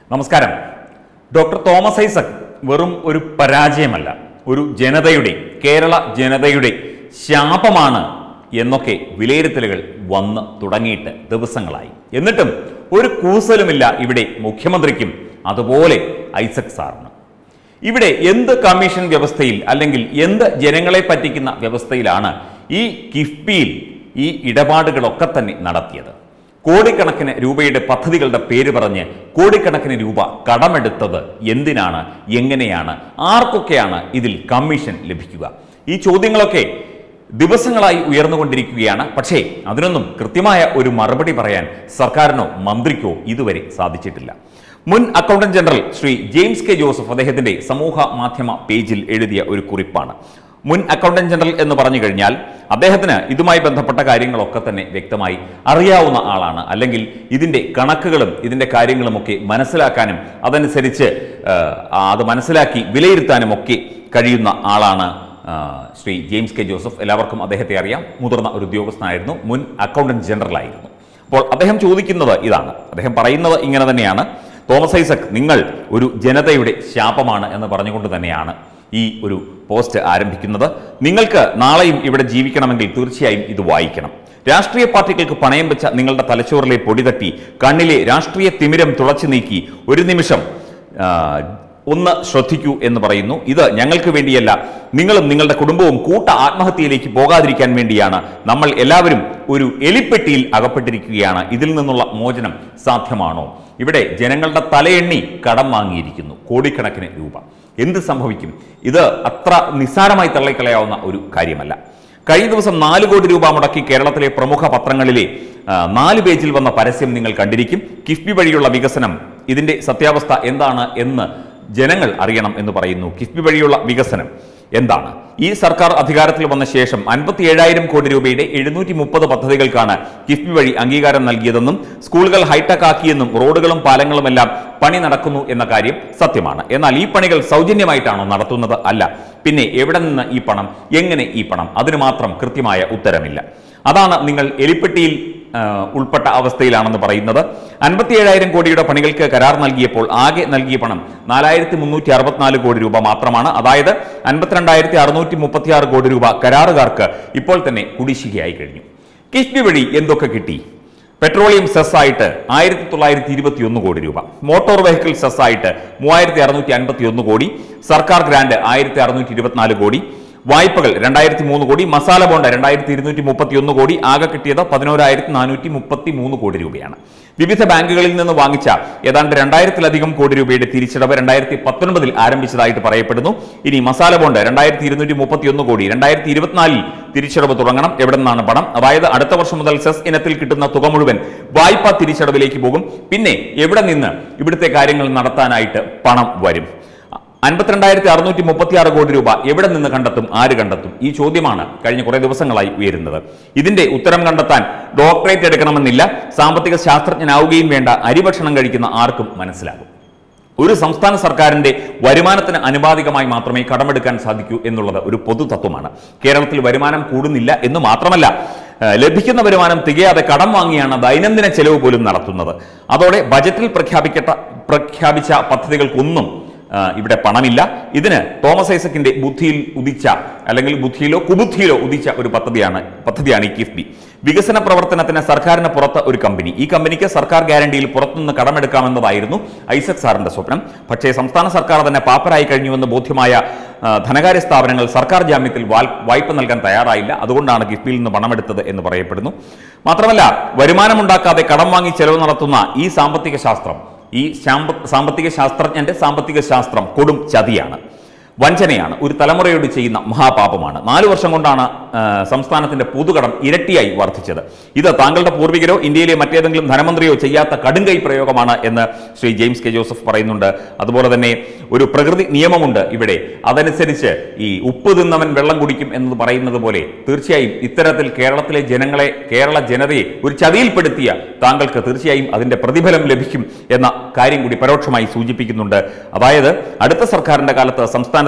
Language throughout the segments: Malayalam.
നമസ്കാരം ഡോക്ടർ തോമസ് ഐസക് വെറും ഒരു പരാജയമല്ല ഒരു ജനതയുടെ കേരള ജനതയുടെ ശാപമാണ് എന്നൊക്കെ വിലയിരുത്തലുകൾ വന്ന് തുടങ്ങിയിട്ട് ദിവസങ്ങളായി എന്നിട്ടും ഒരു കൂസലുമില്ല ഇവിടെ മുഖ്യമന്ത്രിക്കും അതുപോലെ ഐസക് സാറിന് ഇവിടെ എന്ത് കമ്മീഷൻ വ്യവസ്ഥയിൽ അല്ലെങ്കിൽ എന്ത് ജനങ്ങളെ പറ്റിക്കുന്ന വ്യവസ്ഥയിലാണ് ഈ കിഫ്ബിയിൽ ഈ ഇടപാടുകളൊക്കെ തന്നെ നടത്തിയത് കോടിക്കണക്കിന് രൂപയുടെ പദ്ധതികളുടെ പേര് പറഞ്ഞ് കോടിക്കണക്കിന് രൂപ കടമെടുത്തത് എന്തിനാണ് എങ്ങനെയാണ് ആർക്കൊക്കെയാണ് ഇതിൽ കമ്മീഷൻ ലഭിക്കുക ഈ ചോദ്യങ്ങളൊക്കെ ദിവസങ്ങളായി ഉയർന്നുകൊണ്ടിരിക്കുകയാണ് പക്ഷേ അതിനൊന്നും കൃത്യമായ ഒരു മറുപടി പറയാൻ സർക്കാരിനോ മന്ത്രിക്കോ ഇതുവരെ സാധിച്ചിട്ടില്ല മുൻ accountant general Shri James K Joseph അദ്ദേഹത്തിന്റെ സമൂഹ മാധ്യമ പേജിൽ എഴുതിയ ഒരു കുറിപ്പാണ് മുൻ അക്കൗണ്ടന്റ് ജനറൽ എന്ന് പറഞ്ഞു കഴിഞ്ഞാൽ അദ്ദേഹത്തിന് ഇതുമായി ബന്ധപ്പെട്ട കാര്യങ്ങളൊക്കെ തന്നെ വ്യക്തമായി അറിയാവുന്ന ആളാണ് അല്ലെങ്കിൽ ഇതിന്റെ കണക്കുകളും ഇതിന്റെ കാര്യങ്ങളുമൊക്കെ മനസ്സിലാക്കാനും അതനുസരിച്ച് ആ, അത് മനസ്സിലാക്കി വിലയിരുത്താനും ഒക്കെ കഴിയുന്ന ആളാണ് ആ, ശ്രീ ജെയിംസ് കെ ജോസഫ് എല്ലാവർക്കും അദ്ദേഹത്തെ അറിയാം മുതിർന്ന ഒരു ഉദ്യോഗസ്ഥനായിരുന്നു മുൻ അക്കൗണ്ടന്റ് ജനറൽ ആയിരുന്നു അപ്പോൾ അദ്ദേഹം ചോദിക്കുന്നത് ഇതാണ് അദ്ദേഹം പറയുന്നത് ഇങ്ങനെ തന്നെയാണ് തോമസ് ഐസക് നിങ്ങൾ ഒരു ജനതയുടെ ശാപമാണ് എന്ന് പറഞ്ഞുകൊണ്ട് തന്നെയാണ് ഈ ഒരു പോസ്റ്റ് ആരംഭിക്കുന്നത് നിങ്ങൾക്ക് നാളെയും ഇവിടെ ജീവിക്കണമെങ്കിൽ തീർച്ചയായും ഇത് വായിക്കണം രാഷ്ട്രീയ പാർട്ടികൾക്ക് പണയം വെച്ച നിങ്ങളുടെ തലച്ചോറിലെ പൊടി തട്ടി കണ്ണിലെ രാഷ്ട്രീയ തിമിരം തുളച്ചു നീക്കി ഒരു നിമിഷം ആ, ഒന്ന് ശ്രദ്ധിക്കൂ എന്ന് പറയുന്നു ഇത് ഞങ്ങൾക്ക് വേണ്ടിയല്ല നിങ്ങളും നിങ്ങളുടെ കുടുംബവും കൂട്ട ആത്മഹത്യയിലേക്ക് പോകാതിരിക്കാൻ വേണ്ടിയാണ് നമ്മൾ എല്ലാവരും ഒരു എലിപ്പെട്ടിയിൽ അകപ്പെട്ടിരിക്കുകയാണ് ഇതിൽ നിന്നുള്ള മോചനം സാധ്യമാണോ ഇവിടെ ജനങ്ങളുടെ തലയെണ്ണി കടം വാങ്ങിയിരിക്കുന്നു കോടിക്കണക്കിന് രൂപ എന്ത് സംഭവിക്കും ഇത് അത്ര നിസ്സാരമായി തള്ളിക്കളയാവുന്ന ഒരു കാര്യമല്ല കഴിഞ്ഞ ദിവസം നാല് കോടി രൂപ മുടക്കി കേരളത്തിലെ പ്രമുഖ പത്രങ്ങളിലെ ആ, നാല് പേജിൽ വന്ന പരസ്യം നിങ്ങൾ കണ്ടിരിക്കും കിഫ്ബി വഴിയുള്ള വികസനം ഇതിന്റെ സത്യാവസ്ഥ എന്താണ് എന്ന് ജനങ്ങൾ അറിയണം എന്ന് പറയുന്നു കിഫ്ബി വഴിയുള്ള വികസനം എന്താണ് ഈ സർക്കാർ അധികാരത്തിൽ വന്ന ശേഷം അൻപത്തി ഏഴായിരം കോടി രൂപയുടെ എഴുന്നൂറ്റി മുപ്പത് പദ്ധതികൾക്കാണ് കിഫ്ബി വഴി അംഗീകാരം നൽകിയതെന്നും സ്കൂളുകൾ ഹൈടെക് ആക്കിയെന്നും റോഡുകളും പാലങ്ങളുമെല്ലാം പണി നടക്കുന്നു എന്ന കാര്യം സത്യമാണ് എന്നാൽ ഈ പണികൾ സൗജന്യമായിട്ടാണോ നടത്തുന്നത് അല്ല പിന്നെ എവിടെ നിന്ന് ഈ പണം എങ്ങനെ ഈ പണം അതിന് മാത്രം കൃത്യമായ ഉത്തരമില്ല അതാണ് നിങ്ങൾ എലിപ്പെട്ടിയിൽ ആ, ഉൾപ്പെട്ട അവസ്ഥയിലാണെന്ന് പറയുന്നത് അൻപത്തി ഏഴായിരം കോടിയുടെ പണികൾക്ക് കരാർ നൽകിയപ്പോൾ ആകെ നൽകിയ പണം നാലായിരത്തി മുന്നൂറ്റി അറുപത്തിനാല് കോടി രൂപ മാത്രമാണ് അതായത് അൻപത്തിരണ്ടായിരത്തി അറുന്നൂറ്റി മുപ്പത്തി ആറ് കോടി രൂപ കരാറുകാർക്ക് ഇപ്പോൾ തന്നെ കുടിശ്ശികയായി കഴിഞ്ഞു കിഫ്ബി വഴി എന്തൊക്കെ കിട്ടി പെട്രോളിയം സെസ് ആയിട്ട് ആയിരത്തി തൊള്ളായിരത്തി ഇരുപത്തി ഒന്ന് കോടി രൂപ മോട്ടോർ വെഹിക്കിൾ സെസ് ആയിട്ട് മൂവായിരത്തി അറുന്നൂറ്റി അൻപത്തി ഒന്ന് കോടി സർക്കാർ ഗ്രാന്റ് ആയിരത്തി അറുന്നൂറ്റി ഇരുപത്തിനാല് കോടി വായ്പകൾ രണ്ടായിരത്തി മൂന്ന് കോടി മസാല ബോണ്ട് രണ്ടായിരത്തി ഇരുന്നൂറ്റി മുപ്പത്തി ഒന്ന് കോടി ആകെ കിട്ടിയത് പതിനോരായിരത്തി നാനൂറ്റി മുപ്പത്തി മൂന്ന് കോടി രൂപയാണ് വിവിധ ബാങ്കുകളിൽ നിന്ന് വാങ്ങിച്ച ഏതാണ്ട് രണ്ടായിരത്തിലധികം കോടി രൂപയുടെ തിരിച്ചടവ് രണ്ടായിരത്തി പത്തൊൻപതിൽ ആരംഭിച്ചതായിട്ട് പറയപ്പെടുന്നു ഇനി മസാല ബോണ്ട് രണ്ടായിരത്തി ഇരുന്നൂറ്റി മുപ്പത്തി ഒന്ന് കോടി രണ്ടായിരത്തി ഇരുപത്തിനാലിൽ തിരിച്ചടവ് തുടങ്ങണം എവിടെ നിന്നാണ് പണം അതായത് അടുത്ത വർഷം മുതൽ സെസ് ഇനത്തിൽ കിട്ടുന്ന തുക മുഴുവൻ വായ്പാ തിരിച്ചടവിലേക്ക് പോകും പിന്നെ എവിടെ നിന്ന് ഇവിടുത്തെ കാര്യങ്ങൾ നടത്താനായിട്ട് പണം വരും അൻപത്തിരണ്ടായിരത്തി അറുന്നൂറ്റി മുപ്പത്തി ആറ് കോടി രൂപ എവിടെ നിന്ന് കണ്ടെത്തും ആര് കണ്ടെത്തും ഈ ചോദ്യമാണ് കഴിഞ്ഞ കുറെ ദിവസങ്ങളായി ഉയരുന്നത് ഇതിന്റെ ഉത്തരം കണ്ടെത്താൻ ഡോക്ടറേറ്റ് എടുക്കണമെന്നില്ല സാമ്പത്തിക ശാസ്ത്രജ്ഞനാവുകയും വേണ്ട അരിഭക്ഷണം കഴിക്കുന്ന ആർക്കും മനസ്സിലാകും ഒരു സംസ്ഥാന സർക്കാരിന്റെ വരുമാനത്തിന് അനുപാതികമായി മാത്രമേ കടമെടുക്കാൻ സാധിക്കൂ എന്നുള്ളത് ഒരു പൊതു തത്വമാണ് കേരളത്തിൽ വരുമാനം കൂടുന്നില്ല എന്ന് മാത്രമല്ല ഏഹ്, ലഭിക്കുന്ന വരുമാനം തികയാതെ കടം വാങ്ങിയാണ് ദൈനംദിന ചെലവ് പോലും നടത്തുന്നത് അതോടെ ബജറ്റിൽ പ്രഖ്യാപിക്കട്ട പ്രഖ്യാപിച്ച പദ്ധതികൾക്കൊന്നും ആ, ഇവിടെ പണമില്ല ഇതിന് തോമസ് ഐസക്കിന്റെ ബുദ്ധിയിൽ ഉദിച്ച അല്ലെങ്കിൽ ബുദ്ധിയിലോ കുബുദ്ധിയിലോ ഉദിച്ച ഒരു പദ്ധതിയാണ് പദ്ധതിയാണ് ഈ കിഫ്ബി വികസന പ്രവർത്തനത്തിന് സർക്കാരിന് പുറത്ത് ഒരു കമ്പനി ഈ കമ്പനിക്ക് സർക്കാർ ഗ്യാരണ്ടിയിൽ പുറത്തുനിന്ന് കടമെടുക്കാമെന്നതായിരുന്നു ഐസക് സാറിന്റെ സ്വപ്നം പക്ഷേ സംസ്ഥാന സർക്കാർ തന്നെ പാപ്പരായി കഴിഞ്ഞുവെന്ന് ബോധ്യമായ ആ, ധനകാര്യ സ്ഥാപനങ്ങൾ സർക്കാർ ജാമ്യത്തിൽ വാൽ- വായ്പ നൽകാൻ തയ്യാറായില്ല അതുകൊണ്ടാണ് കിഫ്ബിയിൽ നിന്ന് പണമെടുത്തത് എന്ന് പറയപ്പെടുന്നു മാത്രമല്ല വരുമാനമുണ്ടാക്കാതെ കടം വാങ്ങി ചെലവ് നടത്തുന്ന ഈ സാമ്പത്തിക ശാസ്ത്രം ഈ ശാമ്പ- സാമ്പത്തിക ശാസ്ത്രജ്ഞന്റെ സാമ്പത്തിക ശാസ്ത്രം കൊടും ചതിയാണ് വഞ്ചനയാണ് ഒരു തലമുറയോട് ചെയ്യുന്ന മഹാപാപമാണ് നാലു വർഷം കൊണ്ടാണ് ആ, സംസ്ഥാനത്തിന്റെ പൊതുകടം ഇരട്ടിയായി വർദ്ധിച്ചത് ഇത് താങ്കളുടെ പൂർവികരോ ഇന്ത്യയിലെ മറ്റേതെങ്കിലും ധനമന്ത്രിയോ ചെയ്യാത്ത കടുങ്കൈ പ്രയോഗമാണ് എന്ന് ശ്രീ ജെയിംസ് കെ ജോസഫ് പറയുന്നുണ്ട് അതുപോലെ തന്നെ ഒരു പ്രകൃതി നിയമമുണ്ട് ഇവിടെ അതനുസരിച്ച് ഈ ഉപ്പ് തിന്നവൻ വെള്ളം കുടിക്കും എന്നത് പറയുന്നത് പോലെ തീർച്ചയായും ഇത്തരത്തിൽ കേരളത്തിലെ ജനങ്ങളെ കേരള ജനതയെ ഒരു ചതിയിൽപ്പെടുത്തിയ താങ്കൾക്ക് തീർച്ചയായും അതിന്റെ പ്രതിഫലം ലഭിക്കും എന്ന കാര്യം കൂടി പരോക്ഷമായി സൂചിപ്പിക്കുന്നുണ്ട് അതായത് അടുത്ത സർക്കാരിന്റെ കാലത്ത് സംസ്ഥാനത്തെ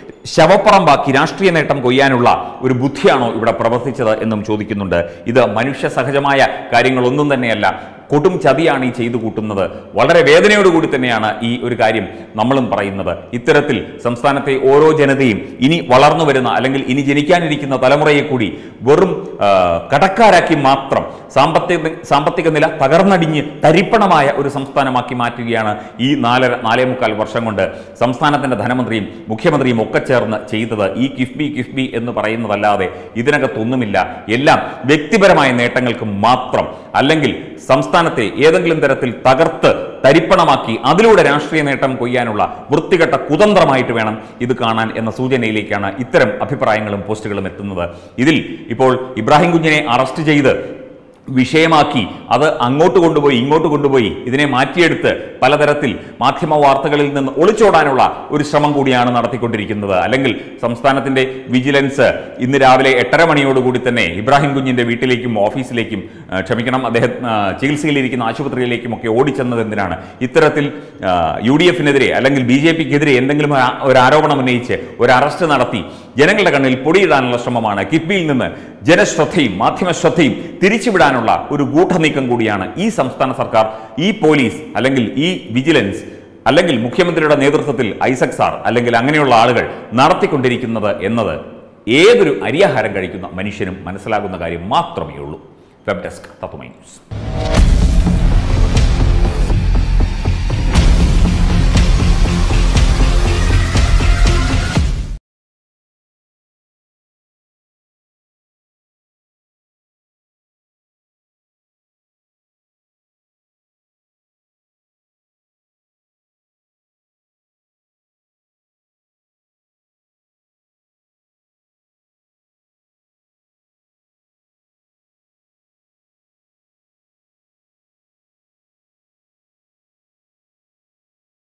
ശവപ്പറമ്പാക്കി രാഷ്ട്രീയ നേട്ടം കൊയ്യാനുള്ള ഒരു ബുദ്ധിയാണോ ഇവിടെ പ്രവർത്തിച്ചത് എന്നും ചോദിക്കുന്നുണ്ട് ഇത് മനുഷ്യ സഹജമായ കാര്യങ്ങളൊന്നും തന്നെയല്ല കൊടും ചതിയാണ് ഈ ചെയ്തു കൂട്ടുന്നത് വളരെ വേദനയോടുകൂടി തന്നെയാണ് ഈ ഒരു കാര്യം നമ്മളും പറയുന്നത് ഇത്തരത്തിൽ സംസ്ഥാനത്തെ ഓരോ ജനതയും ഇനി വളർന്നു വരുന്ന അല്ലെങ്കിൽ ഇനി ജനിക്കാനിരിക്കുന്ന തലമുറയെ കൂടി വെറും ആ, കടക്കാരാക്കി മാത്രം സാമ്പത്തിക സാമ്പത്തിക നില തകർന്നടിഞ്ഞ് തരിപ്പണമായ ഒരു സംസ്ഥാനമാക്കി മാറ്റുകയാണ് ഈ നാലര നാലേ മുക്കാൽ വർഷം കൊണ്ട് സംസ്ഥാനത്തിന്റെ ധനമന്ത്രിയും മുഖ്യമന്ത്രിയും ഒക്കെ ചേർന്ന് ചെയ്തത് ഈ കിഫ്ബി കിഫ്ബി എന്ന് പറയുന്നതല്ലാതെ ഇതിനകത്തൊന്നുമില്ല എല്ലാം വ്യക്തിപരമായ നേട്ടങ്ങൾക്ക് മാത്രം അല്ലെങ്കിൽ സംസ്ഥാനത്തെ ഏതെങ്കിലും തരത്തിൽ തകർത്ത് തരിപ്പണമാക്കി അതിലൂടെ രാഷ്ട്രീയ നേട്ടം കൊയ്യാനുള്ള വൃത്തികെട്ട കുതന്ത്രമായിട്ട് വേണം ഇത് കാണാൻ എന്ന സൂചനയിലേക്കാണ് ഇത്തരം അഭിപ്രായങ്ങളും പോസ്റ്റുകളും എത്തുന്നത് ഇതിൽ ഇപ്പോൾ ഇബ്രാഹിം കുഞ്ഞിനെ അറസ്റ്റ് ചെയ്ത് വിഷയമാക്കി അത് അങ്ങോട്ട് കൊണ്ടുപോയി ഇങ്ങോട്ട് കൊണ്ടുപോയി ഇതിനെ മാറ്റിയെടുത്ത് പലതരത്തിൽ മാധ്യമ വാർത്തകളിൽ നിന്ന് ഒളിച്ചോടാനുള്ള ഒരു ശ്രമം കൂടിയാണ് നടത്തിക്കൊണ്ടിരിക്കുന്നത് അല്ലെങ്കിൽ സംസ്ഥാനത്തിന്റെ വിജിലൻസ് ഇന്ന് രാവിലെ എട്ടര മണിയോടുകൂടി തന്നെ ഇബ്രാഹിം കുഞ്ഞിന്റെ വീട്ടിലേക്കും ഓഫീസിലേക്കും ആ, ക്ഷമിക്കണം അദ്ദേഹം ആ, ചികിത്സയിലിരിക്കുന്ന ആശുപത്രിയിലേക്കും ഒക്കെ ഓടിച്ചെന്നത് എന്തിനാണ് ഇത്തരത്തിൽ യു ഡി എഫിനെതിരെ അല്ലെങ്കിൽ ബി ജെ പിക്കെതിരെ എന്തെങ്കിലും ഒരു ആ- ഒരു ആരോപണം ഉന്നയിച്ച് ഒരു അറസ്റ്റ് നടത്തി ജനങ്ങളുടെ കണ്ണിൽ പൊടിയിടാനുള്ള ശ്രമമാണ് കിഫ്ബിയിൽ നിന്ന് ജനശ്രദ്ധയും മാധ്യമ ശ്രദ്ധയും തിരിച്ചുവിടാനുള്ള ഒരു ഗൂഢനീക്കം കൂടിയാണ് ഈ സംസ്ഥാന സർക്കാർ ഈ പോലീസ് അല്ലെങ്കിൽ ഈ വിജിലൻസ് അല്ലെങ്കിൽ മുഖ്യമന്ത്രിയുടെ നേതൃത്വത്തിൽ ഐസക് സാർ അല്ലെങ്കിൽ അങ്ങനെയുള്ള ആളുകൾ നടത്തിക്കൊണ്ടിരിക്കുന്നത് എന്നത് ഏതൊരു അരിയാഹാരം കഴിക്കുന്ന മനുഷ്യനും മനസ്സിലാകുന്ന കാര്യം മാത്രമേ ഉള്ളൂ വെബ് ഡെസ്ക് തത്വമൈ ന്യൂസ്